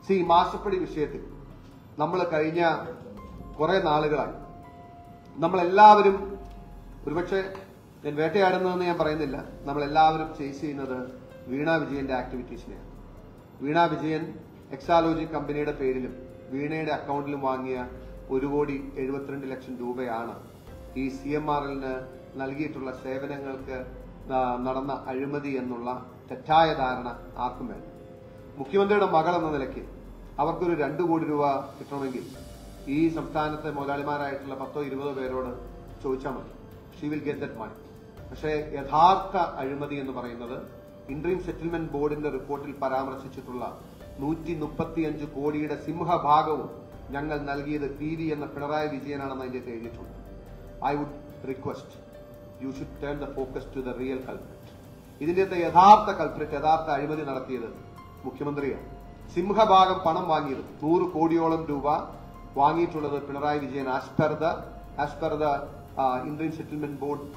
C മാസപ്പടി വിഷയത്തിൽ നമ്മൾ കഴിഞ്ഞ കുറെ നാളുകളായി നമ്മളെല്ലാവരും ഒരുപക്ഷെ ഞാൻ വേട്ടയാടുന്നതെന്ന് ഞാൻ പറയുന്നില്ല നമ്മളെല്ലാവരും ചേസ് ചെയ്യുന്നത് വീണ വിജയന്റെ ആക്ടിവിറ്റീസിനെയാണ് വീണ വിജയൻ എക്സാലോജി കമ്പനിയുടെ പേരിലും വീണയുടെ അക്കൗണ്ടിലും വാങ്ങിയ ഒരു കോടി എഴുപത്തിരണ്ട് ലക്ഷം രൂപയാണ് ഈ സി എം ആർ എല്ലിന് നൽകിയിട്ടുള്ള സേവനങ്ങൾക്ക് ആ, നടന്ന അഴിമതി എന്നുള്ള തെറ്റായ ധാരണ ആർക്കും വേണ്ട മുഖ്യമന്ത്രിയുടെ മകൾ എന്ന നിലയ്ക്ക് അവർക്കൊരു രണ്ടു കോടി രൂപ കിട്ടണമെങ്കിൽ ഈ സംസ്ഥാനത്തെ മുതലാളിമാരായിട്ടുള്ള പത്തോ ഇരുപതോ പേരോട് ചോദിച്ചാൽ മതി she will get that money പക്ഷേ യഥാർത്ഥ അഴിമതി എന്ന് പറയുന്നത് ഇൻട്രീം സെറ്റിൽമെന്റ് ബോർഡിന്റെ റിപ്പോർട്ടിൽ പരാമർശിച്ചിട്ടുള്ള നൂറ്റി മുപ്പത്തിയഞ്ച് കോടിയുടെ സിംഹഭാഗവും ഞങ്ങൾ നൽകിയത് പി വി എന്ന പിണറായി വിജയനാണെന്ന് അതിന്റെ എഴുതിയിട്ടുണ്ട് I would request you should turn the focus to the real culprit ഇതിന്റെ യഥാർത്ഥ കൾപ്രിറ്റ് യഥാർത്ഥ അഴിമതി നടത്തിയത് മുഖ്യമന്ത്രിയാണ് സിംഹഭാഗം പണം വാങ്ങിയത് നൂറ് കോടിയോളം രൂപ വാങ്ങിയിട്ടുള്ളത് Pinarayi Vijayan as per the as per the Indian settlement board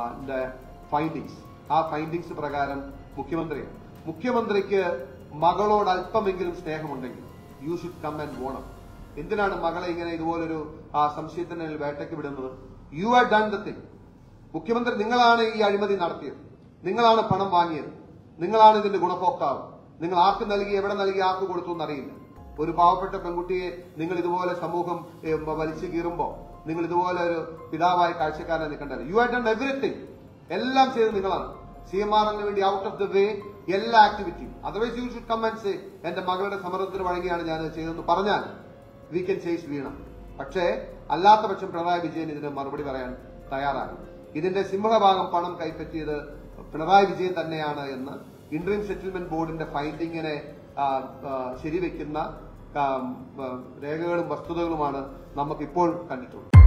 findings ആ ഫൈൻഡിങ്സ് പ്രകാരം മുഖ്യമന്ത്രിയാണ് മുഖ്യമന്ത്രിക്ക് മകളോട് അല്പമെങ്കിലും സ്നേഹമുണ്ടെങ്കിൽ യു ഷുഡ് കം ആൻഡ് വോണം എന്തിനാണ് മകളെ ഇങ്ങനെ ഇതുപോലൊരു ആ സംശയത്തിന് വേട്ടയ്ക്ക് വിടുന്നത് you are done the thing മുഖ്യമന്ത്രി നിങ്ങളാണ് ഈ അഴിമതി നടത്തിയത് നിങ്ങളാണ് പണം വാങ്ങിയത് നിങ്ങളാണ് ഇതിന്റെ ഗുണഭോക്താവ് നിങ്ങൾ ആർക്ക് നൽകി എവിടെ നൽകി ആർക്ക് കൊടുത്തു എന്നറിയില്ല ഒരു പാവപ്പെട്ട പെൺകുട്ടിയെ നിങ്ങൾ ഇതുപോലെ സമൂഹം ഏ, വലിച്ചു കീറുമ്പോ നിങ്ങൾ ഇതുപോലെ ഒരു പിതാവായി കാഴ്ചക്കാരനെ നിൽക്കേണ്ടത് യു ആർ ഡൺ എവറിത്തിങ് എല്ലാം ചെയ്ത് നിങ്ങളാണ് സി എം ആർ എല്ലിന് വേണ്ടി ഔട്ട് ഓഫ് ദ വേ എല്ലാ ആക്ടിവിറ്റിയും otherwise you should come and say എന്റെ മകളുടെ സമ്മർദ്ദത്തിന് വഴങ്ങിയാണ് ഞാൻ ഇത് ചെയ്തതെന്ന് പറഞ്ഞാൽ വി കൻ ചേസ് വീണ പക്ഷേ അല്ലാത്ത പക്ഷം പിണറായി വിജയൻ ഇതിന് മറുപടി പറയാൻ തയ്യാറാകും ഇതിന്റെ സിംഹഭാഗം പണം കൈപ്പറ്റിയത് പിണറായി വിജയൻ തന്നെയാണ് എന്ന് ഇന്ത്യൻ സെറ്റിൽമെന്റ് ബോർഡിന്റെ ഫൈൻഡിങ്ങിനെ ആ, ആ, ശരിവെക്കുന്ന ആ, ആ, രേഖകളും വസ്തുതകളുമാണ് നമുക്കിപ്പോൾ കണ്ടിട്ടുള്ളത്